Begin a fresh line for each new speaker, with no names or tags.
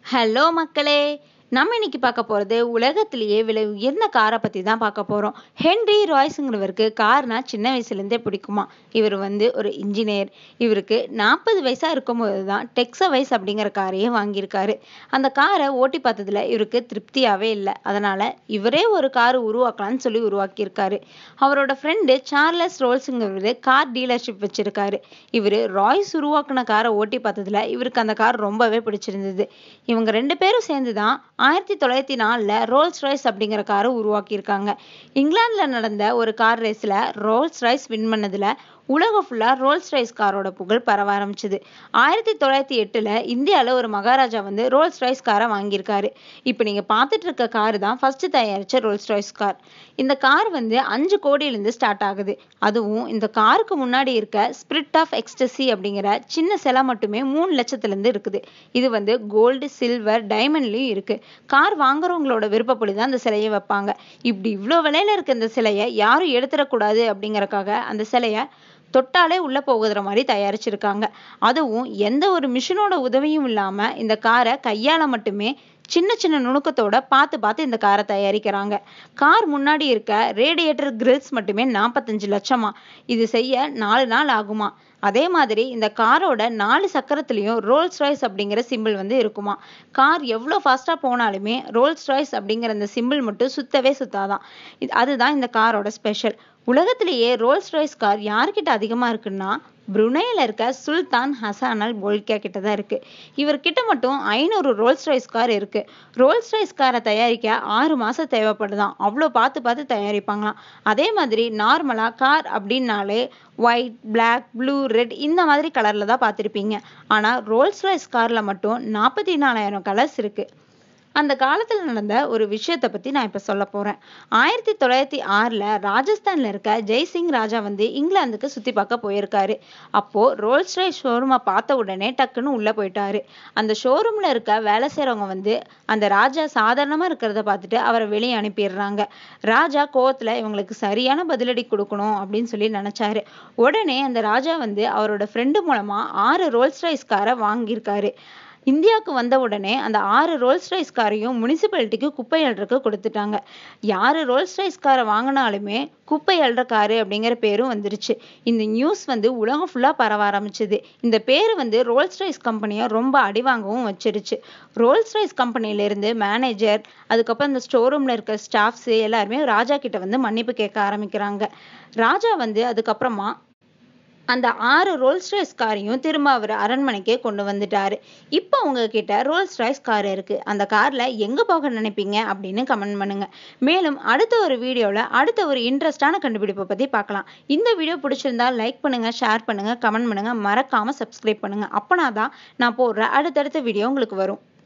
hello மக்களே நம்ம இன்னைக்கு பார்க்க போகிறது உலகத்திலேயே விலை உயர்ந்த காரை பற்றி தான் பார்க்க போகிறோம் ஹென்ரி ராய்ஸுங்கிறவருக்கு கார்னா சின்ன வயசுலேருந்தே பிடிக்குமா இவர் வந்து ஒரு இன்ஜினியர் இவருக்கு நாற்பது வயசாக இருக்கும்போது தான் டெக்ஸவைஸ் அப்படிங்கிற காரையே வாங்கியிருக்காரு அந்த காரை ஓட்டி பார்த்ததுல இவருக்கு திருப்தியாகவே இல்லை அதனால் இவரே ஒரு கார் உருவாக்கலாம்னு சொல்லி உருவாக்கியிருக்காரு அவரோட ஃப்ரெண்டு சார்லஸ் ரோல்ஸுங்கிறவர் கார் டீலர்ஷிப் வச்சிருக்காரு இவர் ராய்ஸ் உருவாக்குன காரை ஓட்டி பார்த்ததுல இவருக்கு அந்த கார் ரொம்பவே பிடிச்சிருந்தது இவங்க ரெண்டு பேரும் சேர்ந்து தான் ஆயிரத்தி தொள்ளாயிரத்தி நாலில் ரோல்ஸ் ராய்ஸ் அப்படிங்கிற காரை உருவாக்கியிருக்காங்க இங்கிலாந்தில் நடந்த ஒரு கார் ரேஸில் ரோல்ஸ் ராய்ஸ் வின் பண்ணதில் உலகம் ஃபுல்லாக ரோல்ஸ் ராய்ஸ் காரோட புகழ் பரவ ஆரம்பிச்சது ஆயிரத்தி தொள்ளாயிரத்தி எட்டில் இந்தியாவில் ஒரு மகாராஜா வந்து ரோல்ஸ் ராய்ஸ் காரை வாங்கியிருக்காரு இப்போ நீங்கள் பார்த்துட்டு இருக்க கார் தான் ஃபர்ஸ்ட் தயாரித்த ரோல்ஸ் ராய்ஸ் கார் இந்த கார் வந்து அஞ்சு கோடியிலேருந்து ஸ்டார்ட் ஆகுது அதுவும் இந்த காருக்கு முன்னாடி இருக்க ஸ்பிரிட் ஆஃப் எக்ஸ்டசி அப்படிங்கிற சின்ன சிலை மட்டுமே மூணு லட்சத்துலேருந்து இருக்குது இது வந்து கோல்டு சில்வர் டைமண்ட்லேயும் இருக்குது கார் வாங்குறவங்களோட விருப்பப்படி தான் அந்த சிலையை வைப்பாங்க இப்படி இவ்வளோ விலையில இருக்க இந்த சிலையை யாரும் எடுத்துடக்கூடாது அப்படிங்கறக்காக அந்த சிலையை தொட்டாலே உள்ள போகுற மாதிரி தயாரிச்சிருக்காங்க அதுவும் எந்த ஒரு மிஷினோட உதவியும் இல்லாம இந்த காரை கையால மட்டுமே சின்ன சின்ன நுணுக்கத்தோட பார்த்து பார்த்து இந்த காரை தயாரிக்கிறாங்க கார் முன்னாடி இருக்க ரேடியேட்டர் கிரில்ஸ் மட்டுமே நாற்பத்தஞ்சு லட்சமா இது செய்ய நாலு நாள் ஆகுமா அதே மாதிரி இந்த காரோட நாலு சக்கரத்துலேயும் ரோல்ஸ் ராய்ஸ் அப்படிங்கிற சிம்பிள் வந்து இருக்குமா கார் எவ்வளோ ஃபாஸ்ட்டாக போனாலுமே ரோல்ஸ் ராய்ஸ் அப்படிங்கிற அந்த சிம்பிள் மட்டும் சுத்தவே சுத்தாதான் இது அதுதான் இந்த காரோட ஸ்பெஷல் உலகத்திலேயே ரோல்ஸ் ராய்ஸ் கார் யார்கிட்ட அதிகமாக இருக்குன்னா புருனேல இருக்க சுல்தான் ஹசான் அல் போல்கே கிட்ட தான் இருக்கு இவர்கிட்ட மட்டும் ஐநூறு ரோல்ஸ் ராய்ஸ் கார் இருக்கு ரோல்ஸ் ராய்ஸ் காரை தயாரிக்க ஆறு மாசம் தேவைப்படுதாம் அவ்வளோ பார்த்து பார்த்து தயாரிப்பாங்களாம் அதே மாதிரி நார்மலா கார் அப்படின்னாலே ஒயிட் பிளாக் ப்ளூ ரெட் இந்த மாதிரி கலர்ல தான் பார்த்துருப்பீங்க ஆனா ரோல்ஸ் ராய்ஸ் கார்ல மட்டும் நாற்பத்தி நாலாயிரம் கலர்ஸ் இருக்கு அந்த காலத்தில் நடந்த ஒரு விஷயத்தை பற்றி நான் இப்போ சொல்ல போகிறேன் ஆயிரத்தி தொள்ளாயிரத்தி ஆறில் ராஜஸ்தானில் இருக்க ஜெய்சிங் ராஜா வந்து இங்கிலாந்துக்கு சுற்றி பார்க்க போயிருக்காரு அப்போது ரோல்ஸ் ராய்ஸ் ஷோரூமை பார்த்த உடனே டக்குன்னு உள்ளே போயிட்டாரு அந்த ஷோரூமில் இருக்க வேலை செய்கிறவங்க வந்து அந்த ராஜா சாதாரணமாக இருக்கிறத பார்த்துட்டு அவரை வெளியே அனுப்பிடுறாங்க ராஜா கோவத்தில் இவங்களுக்கு சரியான பதிலடி கொடுக்கணும் அப்படின்னு சொல்லி நினச்சாரு உடனே அந்த ராஜா வந்து அவரோட ஃப்ரெண்டு மூலமாக ஆறு ரோல்ஸ் ராய்ஸ் காரை வாங்கியிருக்காரு இந்தியாவுக்கு வந்த உடனே அந்த ஆறு ரோல்ஸ் ரைஸ் காரையும் முனிசிபாலிட்டிக்கு குப்பை அள்ளுறதுக்கு கொடுத்துட்டாங்க யாரு ரோல்ஸ் ரைஸ் காரை வாங்கினாலுமே குப்பை அள்ளுற காரு அப்படிங்கிற பேரும் வந்துருச்சு இந்த நியூஸ் வந்து உலகம் ஃபுல்லாக பரவ ஆரம்பிச்சது இந்த பேர் வந்து ரோல்ஸ் ரைஸ் கம்பெனியை ரொம்ப அடிவாங்கவும் வச்சிருச்சு ரோல்ஸ் ரைஸ் கம்பெனிலேருந்து மேனேஜர் அதுக்கப்புறம் இந்த ஸ்டோர் ரூமில் இருக்க ஸ்டாஃப்ஸு எல்லாருமே ராஜா கிட்ட வந்து மன்னிப்பு கேட்க ஆரம்பிக்கிறாங்க ராஜா வந்து அதுக்கப்புறமா அந்த ஆறு ரோல்ஸ் ராய்ஸ் காரையும் திரும்ப அவர் அரண்மனைக்கே கொண்டு வந்துட்டாரு இப்போ உங்ககிட்ட ரோல்ஸ் ராய்ஸ் கார் இருக்கு அந்த கார்ல எங்க போக நினைப்பீங்க அப்படின்னு கமெண்ட் பண்ணுங்க மேலும் அடுத்த ஒரு வீடியோவில் அடுத்த ஒரு இன்ட்ரெஸ்டான கண்டுபிடிப்பை பத்தி பார்க்கலாம் இந்த வீடியோ பிடிச்சிருந்தா லைக் பண்ணுங்க ஷேர் பண்ணுங்க கமெண்ட் பண்ணுங்க மறக்காம சப்ஸ்கிரைப் பண்ணுங்க அப்பனா தான் நான் போடுற அடுத்தடுத்த வீடியோ உங்களுக்கு வரும்